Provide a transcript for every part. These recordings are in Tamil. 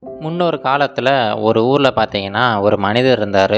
முன்னொரு காலத்தில் ஒரு ஊரில் பார்த்தீங்கன்னா ஒரு மனிதர் இருந்தார்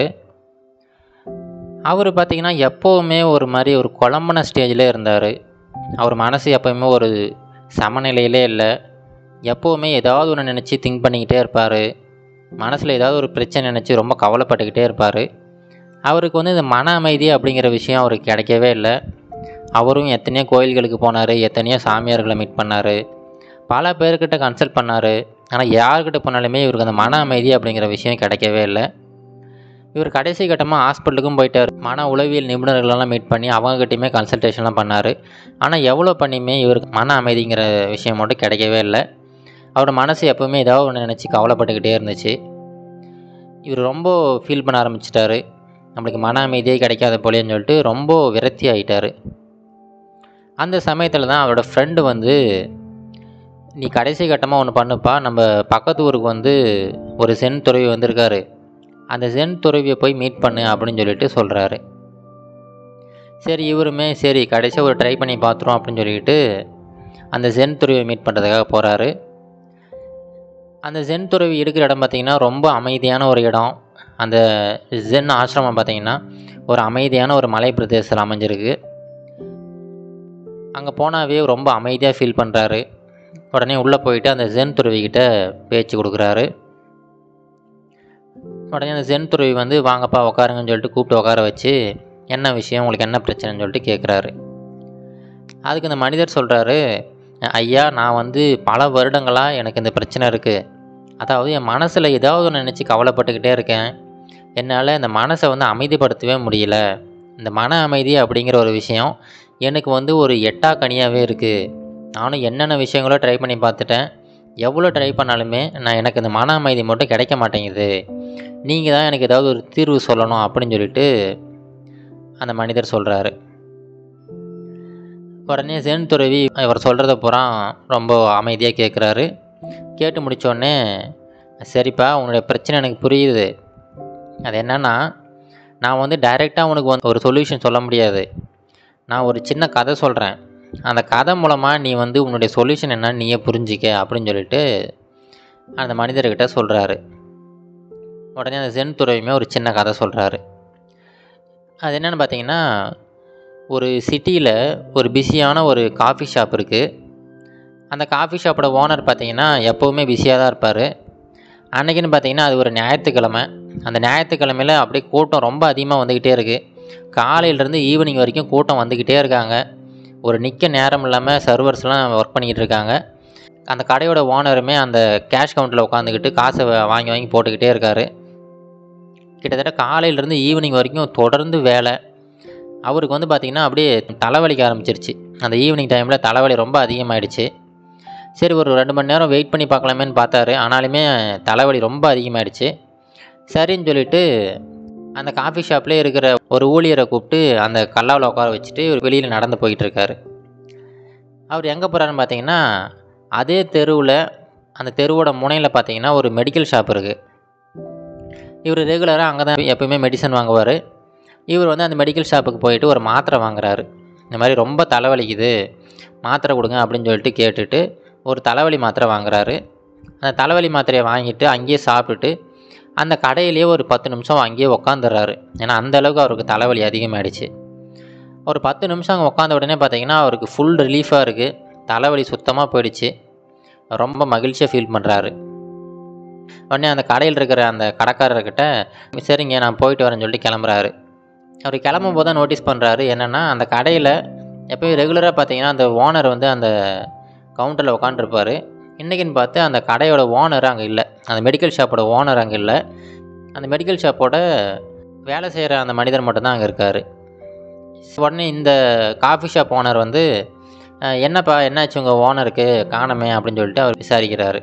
அவர் பார்த்தீங்கன்னா எப்போவுமே ஒரு மாதிரி ஒரு குழம்புன ஸ்டேஜில் இருந்தார் அவர் மனசு எப்போவுமே ஒரு சமநிலையிலே இல்லை எப்போவுமே ஏதாவது ஒன்று நினச்சி திங்க் பண்ணிக்கிட்டே இருப்பார் மனசில் ஏதாவது ஒரு பிரச்சனை நினச்சி ரொம்ப கவலைப்பட்டுக்கிட்டே இருப்பார் அவருக்கு வந்து இந்த மன அமைதி அப்படிங்கிற விஷயம் அவருக்கு கிடைக்கவே இல்லை அவரும் எத்தனையோ கோயில்களுக்கு போனார் எத்தனையோ சாமியார்களை மீட் பண்ணார் பல பேர்கிட்ட கன்சல்ட் பண்ணார் ஆனால் யார்கிட்ட போனாலுமே இவருக்கு அந்த மன அமைதி அப்படிங்கிற விஷயம் கிடைக்கவே இல்லை இவர் கடைசி கட்டமாக ஹாஸ்பிட்டலுக்கும் போயிட்டார் மன உளவியல் நிபுணர்களெல்லாம் மீட் பண்ணி அவங்ககிட்டயுமே கன்சல்டேஷன்லாம் பண்ணார் ஆனால் எவ்வளோ பண்ணியுமே இவருக்கு மன அமைதிங்கிற விஷயம் மட்டும் கிடைக்கவே இல்லை அவரோட மனசு எப்போவுமே ஏதாவது ஒன்று நினச்சி கவலைப்பட்டுக்கிட்டே இருந்துச்சு இவர் ரொம்ப ஃபீல் பண்ண ஆரம்பிச்சிட்டாரு நம்மளுக்கு மன அமைதியே கிடைக்காத போலேன்னு சொல்லிட்டு ரொம்ப விரக்தி ஆகிட்டார் அந்த சமயத்தில் தான் அவரோட ஃப்ரெண்டு வந்து நீ கடைசி கட்டமாக ஒன்று பண்ணுப்பா நம்ம பக்கத்து ஊருக்கு வந்து ஒரு சென் துறவி வந்திருக்காரு அந்த சென் துறவியை போய் மீட் பண்ணு அப்படின்னு சொல்லிட்டு சொல்கிறாரு சரி இவருமே சரி கடைசியாக ஒரு ட்ரை பண்ணி பார்த்துரும் அப்படின்னு சொல்லிட்டு அந்த ஜென் துறவியை மீட் பண்ணுறதுக்காக போகிறாரு அந்த ஜென் துறவி இருக்கிற இடம் பார்த்திங்கன்னா ரொம்ப அமைதியான ஒரு இடம் அந்த ஜென் ஆசிரமம் பார்த்திங்கன்னா ஒரு அமைதியான ஒரு மலை பிரதேசத்தில் அமைஞ்சிருக்கு அங்கே போனாவே ரொம்ப அமைதியாக ஃபீல் பண்ணுறாரு உடனே உள்ளே போயிட்டு அந்த ஜென் துறவிக்கிட்ட பேச்சு கொடுக்குறாரு உடனே அந்த ஜென் துறவி வந்து வாங்கப்பா உட்காருங்கன்னு சொல்லிட்டு கூப்பிட்டு உட்கார வச்சு என்ன விஷயம் உங்களுக்கு என்ன பிரச்சனைன்னு சொல்லிட்டு கேட்குறாரு அதுக்கு இந்த மனிதர் சொல்கிறாரு ஐயா நான் வந்து பல வருடங்களாக எனக்கு இந்த பிரச்சனை இருக்குது அதாவது என் மனசில் ஏதாவது ஒன்று நினச்சி கவலைப்பட்டுக்கிட்டே இருக்கேன் என்னால் இந்த மனசை வந்து அமைதிப்படுத்தவே முடியல இந்த மன அமைதி அப்படிங்கிற ஒரு விஷயம் எனக்கு வந்து ஒரு எட்டா கனியாகவே இருக்குது நானும் என்னென்ன விஷயங்களோ ட்ரை பண்ணி பார்த்துட்டேன் எவ்வளோ ட்ரை பண்ணாலுமே நான் எனக்கு இந்த மன அமைதி மட்டும் கிடைக்க மாட்டேங்குது நீங்கள் தான் எனக்கு ஏதாவது ஒரு தீர்வு சொல்லணும் அப்படின்னு சொல்லிட்டு அந்த மனிதர் சொல்கிறாரு உடனே சென் துறவி இவர் சொல்கிறத பூரா ரொம்ப அமைதியாக கேட்குறாரு கேட்டு முடித்தோடனே சரிப்பா உன்னுடைய பிரச்சனை எனக்கு புரியுது அது என்னென்னா நான் வந்து டைரெக்டாக உனக்கு வந்து ஒரு சொல்யூஷன் சொல்ல முடியாது நான் ஒரு சின்ன கதை சொல்கிறேன் அந்த கதை மூலமாக நீ வந்து உன்னுடைய சொல்யூஷன் என்னன்னு நீயே புரிஞ்சிக்க அப்படின்னு சொல்லிட்டு அந்த மனிதர்கிட்ட சொல்கிறாரு உடனே அந்த சென் துறவியுமே ஒரு சின்ன கதை சொல்கிறாரு அது என்னென்னு பார்த்தீங்கன்னா ஒரு சிட்டியில் ஒரு பிஸியான ஒரு காஃபி ஷாப் இருக்குது அந்த காஃபி ஷாப்போட ஓனர் பார்த்தீங்கன்னா எப்போவுமே பிஸியாக தான் இருப்பார் அன்றைக்கின்னு பார்த்தீங்கன்னா அது ஒரு ஞாயிற்றுக்கிழமை அந்த ஞாயிற்றுக்கிழமையில் அப்படியே கூட்டம் ரொம்ப அதிகமாக வந்துக்கிட்டே இருக்குது காலையிலேருந்து ஈவினிங் வரைக்கும் கூட்டம் வந்துக்கிட்டே இருக்காங்க ஒரு நிற்க நேரம் இல்லாமல் சர்வர்ஸ்லாம் ஒர்க் பண்ணிக்கிட்டு இருக்காங்க அந்த கடையோட ஓனருமே அந்த கேஷ் கவுண்டரில் உட்காந்துக்கிட்டு காசை வாங்கி வாங்கி போட்டுக்கிட்டே இருக்கார் கிட்டத்தட்ட காலையிலேருந்து ஈவினிங் வரைக்கும் தொடர்ந்து வேலை அவருக்கு வந்து பார்த்திங்கன்னா அப்படியே தலைவலிக்க ஆரம்பிச்சிருச்சு அந்த ஈவினிங் டைமில் தலைவலி ரொம்ப அதிகமாகிடுச்சு சரி ஒரு ரெண்டு மணி நேரம் வெயிட் பண்ணி பார்க்கலாமேன்னு பார்த்தாரு ஆனாலுமே தலைவலி ரொம்ப அதிகமாகிடுச்சு சரின்னு சொல்லிட்டு அந்த காஃபி ஷாப்லேயே இருக்கிற ஒரு ஊழியரை கூப்பிட்டு அந்த கல்லாவில் உட்கார வச்சுட்டு வெளியில் நடந்து போயிட்டு இருக்காரு அவர் எங்கே போகிறாருன்னு பார்த்தீங்கன்னா அதே தெருவில் அந்த தெருவோட முனையில் பார்த்தீங்கன்னா ஒரு மெடிக்கல் ஷாப் இருக்குது இவர் ரெகுலராக அங்கே தான் எப்போயுமே மெடிசன் வாங்குவார் இவர் வந்து அந்த மெடிக்கல் ஷாப்புக்கு போயிட்டு ஒரு மாத்திரை வாங்குறாரு இந்த மாதிரி ரொம்ப தலைவலிக்குது மாத்திரை கொடுங்க அப்படின்னு சொல்லிட்டு கேட்டுட்டு ஒரு தலைவலி மாத்திரை வாங்குறாரு அந்த தலைவலி மாத்திரையை வாங்கிட்டு அங்கேயே சாப்பிட்டுட்டு அந்த கடையிலேயே ஒரு பத்து நிமிஷம் அங்கேயே உக்காந்துடுறாரு ஏன்னா அந்த அளவுக்கு அவருக்கு தலைவலி அதிகமாகிடுச்சு ஒரு பத்து நிமிஷம் அங்கே உட்காந்த உடனே பார்த்தீங்கன்னா அவருக்கு ஃபுல் ரிலீஃபாக இருக்குது தலைவலி சுத்தமாக போயிடுச்சு ரொம்ப மகிழ்ச்சியாக ஃபீல் பண்ணுறாரு உடனே அந்த கடையில் இருக்கிற அந்த கடைக்காரர்கிட்ட சரிங்க நான் போயிட்டு வரேன்னு சொல்லிட்டு கிளம்புறாரு அவர் கிளம்பும் போது தான் நோட்டீஸ் பண்ணுறாரு என்னென்னா அந்த கடையில் எப்போயும் ரெகுலராக பார்த்தீங்கன்னா அந்த ஓனர் வந்து அந்த கவுண்டரில் உட்காண்ட்ருப்பார் இன்றைக்கின்னு பார்த்து அந்த கடையோட ஓனர் அங்கே இல்லை அந்த மெடிக்கல் ஷாப்போட ஓனர் அங்கே இல்லை அந்த மெடிக்கல் ஷாப்போட வேலை செய்கிற அந்த மனிதர் மட்டும்தான் அங்கே இருக்கார் உடனே இந்த காஃபி ஷாப் ஓனர் வந்து என்னப்பா என்னாச்சு உங்கள் ஓனருக்கு காணமே அப்படின்னு சொல்லிட்டு அவர் விசாரிக்கிறாரு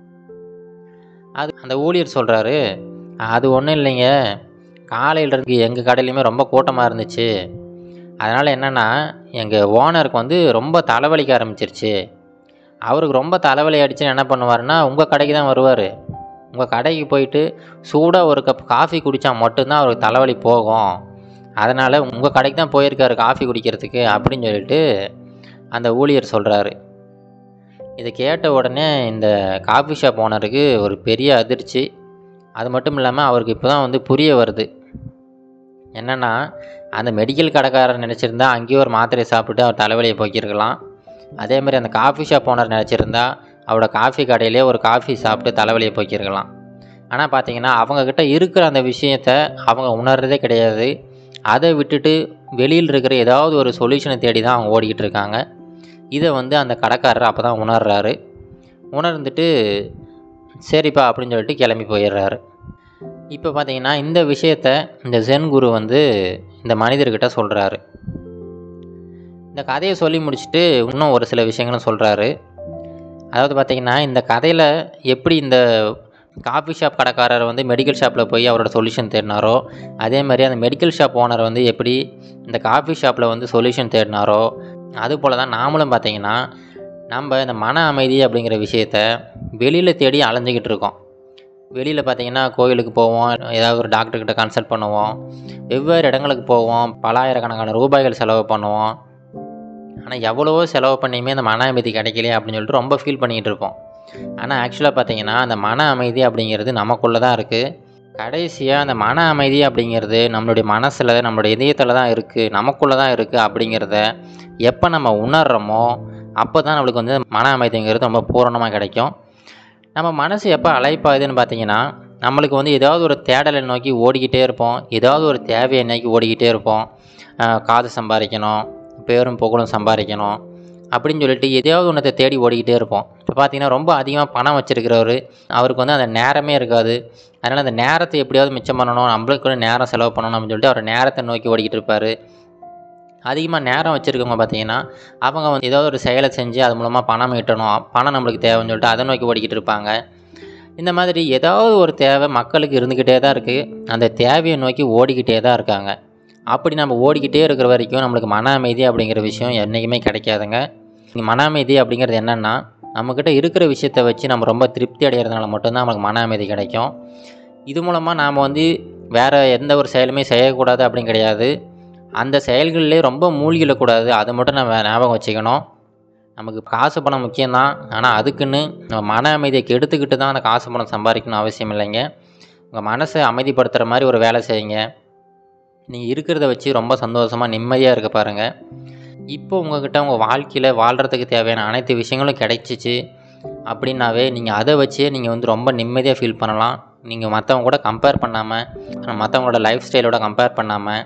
அது அந்த ஊழியர் சொல்கிறாரு அது ஒன்றும் இல்லைங்க காலையில் இருக்கு எங்கள் கடையிலையுமே ரொம்ப கூட்டமாக இருந்துச்சு அதனால் என்னென்னா எங்கள் ஓனருக்கு வந்து ரொம்ப தலைவலிக்க ஆரம்பிச்சிருச்சு அவருக்கு ரொம்ப தலைவலி அடிச்சுன்னு என்ன பண்ணுவாருன்னா உங்கள் கடைக்கு தான் வருவார் உங்கள் கடைக்கு போயிட்டு சூடாக ஒரு கப் காஃபி குடித்தா மட்டும்தான் அவருக்கு தலைவலி போகும் அதனால் உங்கள் கடைக்கு தான் போயிருக்காரு காஃபி குடிக்கிறதுக்கு அப்படின்னு சொல்லிட்டு அந்த ஊழியர் சொல்கிறாரு இதை கேட்ட உடனே இந்த காஃபி ஷாப் ஓனருக்கு ஒரு பெரிய அதிர்ச்சி அது மட்டும் இல்லாமல் அவருக்கு இப்போ தான் வந்து புரிய வருது என்னென்னா அந்த மெடிக்கல் கடைக்காரர் நினச்சிருந்தா அங்கேயே ஒரு மாத்திரையை சாப்பிட்டு அவர் தலைவலியை போக்கியிருக்கலாம் அதே மாதிரி அந்த காஃபி ஷாப் ஓனர் நினச்சிருந்தா அவரோட காஃபி கடையிலே ஒரு காஃபி சாப்பிட்டு தலைவலியை போக்கியிருக்கலாம் ஆனால் பார்த்தீங்கன்னா அவங்கக்கிட்ட இருக்கிற அந்த விஷயத்த அவங்க உணர்றதே கிடையாது அதை விட்டுட்டு வெளியில் இருக்கிற ஏதாவது ஒரு சொல்யூஷனை தேடி தான் அவங்க ஓடிக்கிட்டு இருக்காங்க இதை வந்து அந்த கடைக்காரர் அப்போ தான் உணர்றாரு உணர்ந்துட்டு சரிப்பா அப்படின்னு சொல்லிட்டு கிளம்பி போயிடுறாரு இப்போ பார்த்தீங்கன்னா இந்த விஷயத்த இந்த ஜென் குரு வந்து இந்த மனிதர்கிட்ட சொல்கிறாரு இந்த கதையை சொல்லி முடிச்சுட்டு இன்னும் ஒரு சில விஷயங்களும் சொல்கிறாரு அதாவது பார்த்தீங்கன்னா இந்த கதையில் எப்படி இந்த காஃபி ஷாப் கடைக்காரர் வந்து மெடிக்கல் ஷாப்பில் போய் அவரோட சொல்யூஷன் தேடினாரோ அதே மாதிரி அந்த மெடிக்கல் ஷாப் ஓனர் வந்து எப்படி இந்த காஃபி ஷாப்பில் வந்து சொல்யூஷன் தேடினாரோ அதுபோல் தான் நாமளும் பார்த்தீங்கன்னா நம்ம இந்த மன அமைதி அப்படிங்கிற விஷயத்த வெளியில் தேடி அலைஞ்சிக்கிட்டு இருக்கோம் வெளியில் பார்த்தீங்கன்னா கோயிலுக்கு போவோம் ஏதாவது ஒரு டாக்டர்கிட்ட கன்சல்ட் பண்ணுவோம் வெவ்வேறு இடங்களுக்கு போவோம் பலாயிரக்கணக்கான ரூபாய்கள் செலவு பண்ணுவோம் ஆனால் எவ்வளவோ செலவு பண்ணியுமே அந்த மன அமைதி கிடைக்கலையே அப்படின்னு சொல்லிட்டு ரொம்ப ஃபீல் பண்ணிக்கிட்டு இருப்போம் ஆனால் ஆக்சுவலாக பார்த்தீங்கன்னா அந்த மன அமைதி அப்படிங்கிறது நமக்குள்ளே தான் இருக்குது கடைசியாக அந்த மன அமைதி அப்படிங்கிறது நம்மளுடைய மனசில் நம்மளுடைய இதயத்தில் தான் இருக்குது நமக்குள்ளே தான் இருக்குது அப்படிங்கிறத எப்போ நம்ம உணர்கிறோமோ அப்போ தான் நம்மளுக்கு வந்து மன அமைதிங்கிறது ரொம்ப பூரணமாக கிடைக்கும் நம்ம மனசு எப்போ அலைப்பாயுதுன்னு பார்த்தீங்கன்னா நம்மளுக்கு வந்து ஏதாவது ஒரு தேடலை நோக்கி ஓடிக்கிட்டே இருப்போம் ஏதாவது ஒரு தேவையை நோக்கி ஓடிக்கிட்டே இருப்போம் ஆஹ் காது சம்பாதிக்கணும் பேரும் புகழும் சம்பாதிக்கணும் அப்படின்னு சொல்லிட்டு எதையாவது ஒன்றத்தை தேடி ஓடிக்கிட்டே இருப்போம் இப்போ பார்த்தீங்கன்னா ரொம்ப அதிகமாக பணம் வச்சுருக்கிறவர் அவருக்கு வந்து அந்த நேரமே இருக்காது அதனால் அந்த நேரத்தை எப்படியாவது மிச்சம் பண்ணணும் நம்மளுக்கு கூட நேரம் செலவு பண்ணணும் அப்படின்னு சொல்லிட்டு அவர் நேரத்தை நோக்கி ஓடிக்கிட்டு இருப்பார் அதிகமாக நேரம் வச்சுருக்கவங்க பார்த்தீங்கன்னா அவங்க வந்து ஏதாவது ஒரு செயலை செஞ்சு அது மூலமாக பணம் ஈட்டணும் பணம் நம்மளுக்கு தேவைன்னு சொல்லிட்டு அதை நோக்கி ஓடிக்கிட்டு இருப்பாங்க இந்த மாதிரி ஏதாவது ஒரு தேவை மக்களுக்கு இருந்துக்கிட்டே தான் இருக்குது அந்த தேவையை நோக்கி ஓடிக்கிட்டே தான் இருக்காங்க அப்படி நம்ம ஓடிக்கிட்டே இருக்கிற வரைக்கும் நம்மளுக்கு மன அமைதி அப்படிங்கிற விஷயம் என்றைக்குமே கிடைக்காதுங்க இங்க மன அமைதி அப்படிங்கிறது என்னென்னா நம்மக்கிட்ட இருக்கிற விஷயத்தை வச்சு நம்ம ரொம்ப திருப்தி அடைகிறதுனால மட்டும்தான் நமக்கு மன அமைதி கிடைக்கும் இது மூலமாக நாம் வந்து வேறு எந்த ஒரு செயலுமே செய்யக்கூடாது அப்படின்னு கிடையாது அந்த செயல்களிலே ரொம்ப மூழ்கிடக்கூடாது அதை மட்டும் நம்ம ஞாபகம் வச்சுக்கணும் நமக்கு காசு பணம் முக்கியம்தான் ஆனால் அதுக்குன்னு நம்ம மன அமைதியை கெடுத்துக்கிட்டு தான் அந்த காசு பணம் சம்பாதிக்கணும் அவசியம் இல்லைங்க உங்கள் மனசை அமைதிப்படுத்துகிற மாதிரி ஒரு வேலை செய்யுங்க நீங்கள் இருக்கிறத வச்சு ரொம்ப சந்தோஷமாக நிம்மதியாக இருக்க பாருங்கள் இப்போ உங்ககிட்ட உங்கள் வாழ்க்கையில் வாழ்கிறதுக்கு தேவையான அனைத்து விஷயங்களும் கிடைச்சிச்சு அப்படின்னாவே நீங்கள் அதை வச்சே நீங்கள் வந்து ரொம்ப நிம்மதியாக ஃபீல் பண்ணலாம் நீங்கள் மற்றவங்க கூட கம்பேர் பண்ணாமல் மற்றவங்களோட லைஃப் ஸ்டைலோட கம்பேர் பண்ணாமல்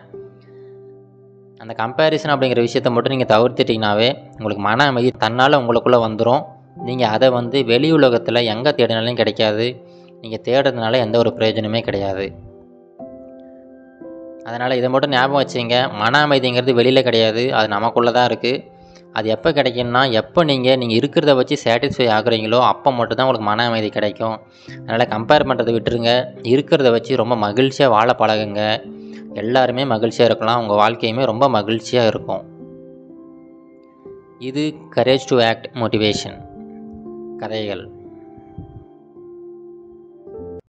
அந்த கம்பேரிசன் அப்படிங்கிற விஷயத்தை மட்டும் நீங்கள் தவிர்த்துட்டிங்கனாவே உங்களுக்கு மன அமைதி தன்னால் உங்களுக்குள்ளே வந்துடும் நீங்கள் அதை வந்து வெளி உலகத்தில் எங்கே தேடினாலும் கிடைக்காது நீங்கள் தேடுறதுனால எந்த ஒரு பிரயோஜனமே கிடையாது அதனால் இதை மட்டும் ஞாபகம் வச்சுங்க மன அமைதிங்கிறது வெளியில் கிடையாது அது நமக்குள்ளே தான் இருக்குது அது எப்போ கிடைக்கும்னா எப்போ நீங்கள் நீங்கள் இருக்கிறத வச்சு சாட்டிஸ்ஃபை ஆகுறீங்களோ அப்போ மட்டும்தான் உங்களுக்கு மன அமைதி கிடைக்கும் அதனால் கம்பேர் பண்ணுறதை விட்டுருங்க இருக்கிறத வச்சு ரொம்ப மகிழ்ச்சியாக வாழ பழகுங்க எல்லாருமே மகிழ்ச்சியாக இருக்கலாம் உங்கள் வாழ்க்கையுமே ரொம்ப மகிழ்ச்சியாக இருக்கும் இது கரேஜ் டு ஆக்ட் மோட்டிவேஷன் கதைகள்